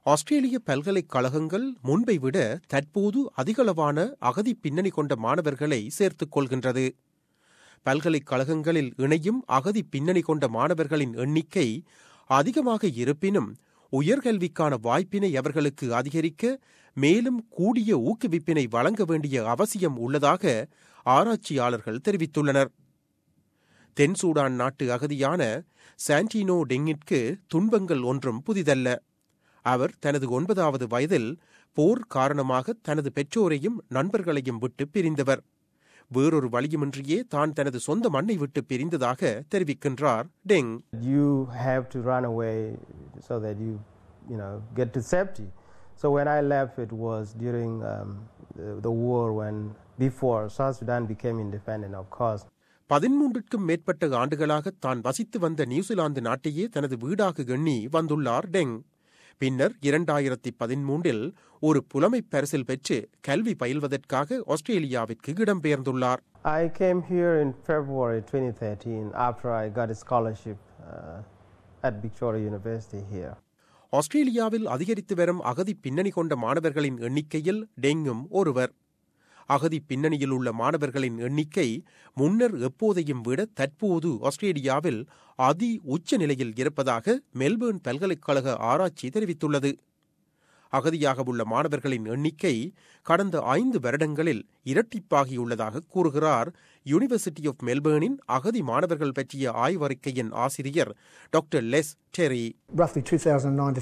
ஆஸ்திரேலிய பல்கலைக்கழகங்கள் முன்பை விட தற்போது அதிகளவான அகதி பின்னணி கொண்ட மாணவர்களை சேர்த்துக் கொள்கின்றது பல்கலைக்கழகங்களில் இணையும் அகதி பின்னணி கொண்ட மாணவர்களின் எண்ணிக்கை அதிகமாக இருப்பினும் உயர்கல்விக்கான வாய்ப்பினை அவர்களுக்கு அதிகரிக்க மேலும் கூடிய ஊக்குவிப்பினை வழங்க வேண்டிய அவசியம் உள்ளதாக ஆராய்ச்சியாளர்கள் தெரிவித்துள்ளனர் தென் சூடான் நாட்டு அகதியான சாண்டினோ டெங்கிற்கு துன்பங்கள் ஒன்றும் புதிதல்ல அவர் தனது ஒன்பதாவது வயதில் போர் காரணமாக தனது பெற்றோரையும் நண்பர்களையும் விட்டு பிரிந்தவர் வேறொரு வழியுமின்றியே தான் தனது சொந்த மண்ணை விட்டு பிரிந்ததாக தெரிவிக்கின்றார் டெங் You have to run away so that you, you know, get to safety. So when I left, it was during um, the, the war when before South Sudan became independent, of course. பதிமூன்றுக்கும் மேற்பட்ட ஆண்டுகளாக தான் வசித்து வந்த New Zealand நாட்டையே தனது வீடாக எண்ணி வந்துள்ளார் டெங் பின்னர் இரண்டாயிரத்தி பதிமூன்றில் ஒரு புலமைப் பரிசில் பெற்று கல்வி பயில்வதற்காக ஆஸ்திரேலியாவிற்கு இடம்பெயர்ந்துள்ளார் I came here in February 2013 after I got a scholarship uh, at Victoria University here. ஆஸ்திரேலியாவில் அதிகரித்து வரும் அகதி பின்னணி கொண்ட மாணவர்களின் எண்ணிக்கையில் டெங்கும் ஒருவர் அகதி பின்னணியில் உள்ள மாணவர்களின் எண்ணிக்கை முன்னர் எப்போதையும் விட தற்போது ஆஸ்திரேலியாவில் அதி உச்ச நிலையில் இருப்பதாக மெல்பேர்ன் பல்கலைக்கழக ஆராய்ச்சி தெரிவித்துள்ளது அகதியாக உள்ள மாணவர்களின் எண்ணிக்கை கடந்த ஐந்து வருடங்களில் இரட்டிப்பாகியுள்ளதாக கூறுகிறார் யூனிவர்சிட்டி ஆஃப் மெல்பேர்னின் அகதி மாணவர்கள் பற்றிய ஆய்வறிக்கையின் ஆசிரியர் doctor Les Terry roughly 2009 to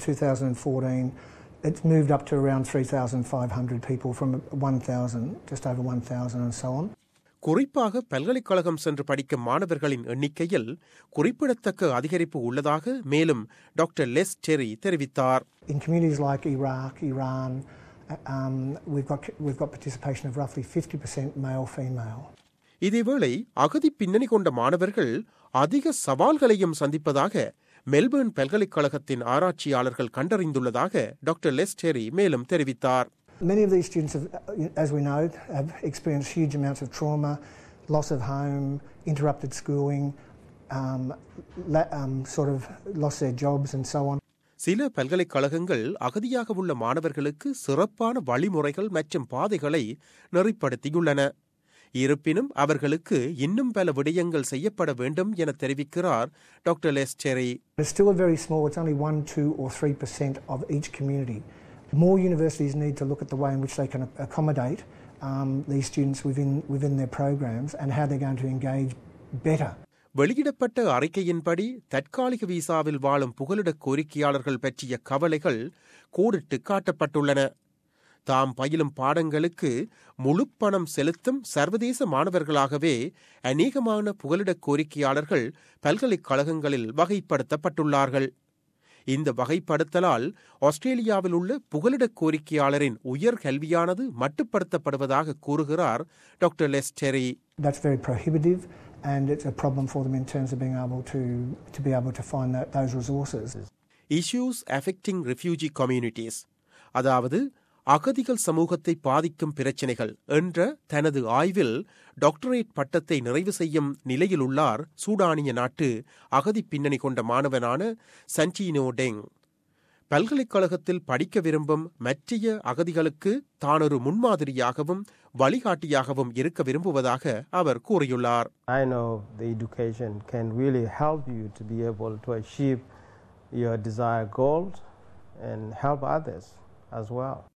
2014, it's moved up to around 3,500 people from 1,000, just over 1,000 and so on. குறிப்பாக பல்கலைக்கழகம் சென்று படிக்கும் மாணவர்களின் எண்ணிக்கையில் குறிப்பிடத்தக்க அதிகரிப்பு உள்ளதாக மேலும் டாக்டர் லெஸ் டெரி தெரிவித்தார் In communities like Iraq, Iran, uh, um, we've, got, we've got participation of roughly 50% male-female. இதேவேளை அகதி பின்னணி கொண்ட மாணவர்கள் அதிக சவால்களையும் சந்திப்பதாக மெல்பேர்ன் பல்கலைக்கழகத்தின் ஆராய்ச்சியாளர்கள் கண்டறிந்துள்ளதாக டாக்டர் லெஸ் டெரி மேலும் தெரிவித்தார் Many of these students, have, uh, as we know, have experienced huge amounts of trauma, loss of home, interrupted schooling, um, la- um, sort of lost their jobs and so on. சில பல்கலைக்கழகங்கள் அகதியாக உள்ள மாணவர்களுக்கு சிறப்பான வழிமுறைகள் மற்றும் பாதைகளை நெறிப்படுத்தியுள்ளன இருப்பினும் அவர்களுக்கு இன்னும் பல விடயங்கள் செய்யப்பட வேண்டும் என தெரிவிக்கிறார் doctor Les Terry It's still a very small, it's only 1, 2 or 3% of each community. More universities need to look at the way in which they can accommodate um, these students within, within their programs and how they're going to engage better. வெளியிடப்பட்ட அறிக்கையின்படி தற்காலிக விசாவில் வாழும் புகலிட கோரிக்கையாளர்கள் பற்றிய கவலைகள் கோடிட்டு காட்டப்பட்டுள்ளன தாம் பயிலும் பாடங்களுக்கு முழு பணம் செலுத்தும் சர்வதேச மாணவர்களாகவே அநேகமான புகலிட கோரிக்கையாளர்கள் பல்கலைக்கழகங்களில் வகைப்படுத்தப்பட்டுள்ளார்கள் இந்த வகைப்படுத்தலால் ஆஸ்திரேலியாவில் உள்ள புகலிட கோரிக்கையாளரின் உயர் கல்வியானது மட்டுப்படுத்தப்படுவதாக கூறுகிறார் doctor Les Terry That's very prohibitive and it's a problem for them in terms of being able to, to be able to find that, those resources. Issues affecting refugee communities அதாவது அகதிகள் சமூகத்தை பாதிக்கும் பிரச்சினைகள் என்ற தனது ஆய்வில் டாக்டரேட் பட்டத்தை நிறைவு செய்யும் நிலையில் உள்ளார் சூடானிய நாட்டு அகதி பின்னணி கொண்ட மாணவனான சன்டினோ டெங் பல்கலைக்கழகத்தில் படிக்க விரும்பும் மற்றைய அகதிகளுக்கு தான் ஒரு முன்மாதிரியாகவும் வழிகாட்டியாகவும் இருக்க விரும்புவதாக அவர் கூறியுள்ளார் I know the education can really help you to be able to achieve your desired goals and help others as well.